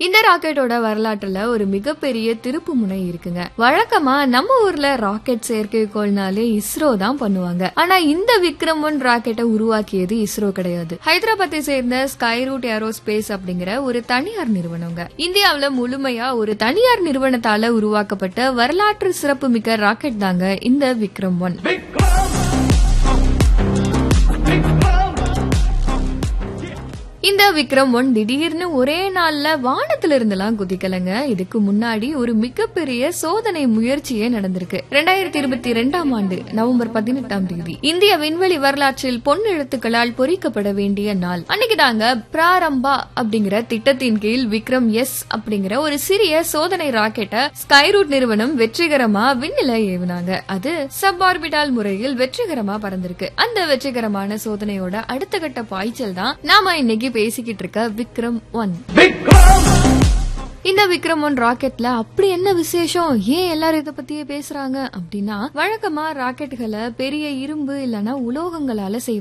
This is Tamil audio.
இந்த ராக்கெட்டோட வரலாற்றுல ஒரு மிகப்பெரிய திருப்பு முனை இருக்குங்க வழக்கமா நம்ம ஊர்ல ராக்கெட் செயற்கைக்கோள்னாலே இஸ்ரோ தான் பண்ணுவாங்க ஆனா இந்த விக்ரம் ஒன் ராக்கெட்டை உருவாக்கியது இஸ்ரோ கிடையாது ஹைதராபாத்தை சேர்ந்த ஸ்கை ரூட் ஏரோஸ்பேஸ் அப்படிங்கிற ஒரு தனியார் நிறுவனங்க இந்தியாவுல முழுமையா ஒரு தனியார் நிறுவனத்தால உருவாக்கப்பட்ட வரலாற்று சிறப்புமிக்க ராக்கெட் தாங்க இந்த விக்ரம் ஒன் இந்த விக்ரம் ஒன் திடீர்னு ஒரே நாள்ல வானத்துல இருந்தெல்லாம் குதிக்கலங்க இதுக்கு முன்னாடி ஒரு மிகப்பெரிய சோதனை முயற்சியே நடந்திருக்கு ரெண்டாயிரத்தி இருபத்தி ரெண்டாம் ஆண்டு நவம்பர் பதினெட்டாம் தேதி இந்திய விண்வெளி வரலாற்றில் பொன் எழுத்துக்களால் பொறிக்கப்பட வேண்டிய நாள் அன்னைக்கு தாங்க பிராரம்பா அப்படிங்கிற திட்டத்தின் கீழ் விக்ரம் எஸ் அப்படிங்கிற ஒரு சிறிய சோதனை ராக்கெட்டை ஸ்கைரூட் நிறுவனம் வெற்றிகரமா விண்ணில ஏவுனாங்க அது சப் ஆர்பிட்டால் முறையில் வெற்றிகரமா பறந்திருக்கு அந்த வெற்றிகரமான சோதனையோட அடுத்த கட்ட பாய்ச்சல் தான் நாம இன்னைக்கு பேசிக்கிட்டு இருக்க விக்ரம் ஒன் இந்த விக்ரம் ஒன் ராக்கெட்ல அப்படி என்ன விசேஷம் ஏன் எல்லாரும் இத பத்தியே பேசுறாங்க அப்படின்னா வழக்கமா ராக்கெட்டுகளை பெரிய இரும்பு இல்லனா உலோகங்களால செய்வாங்க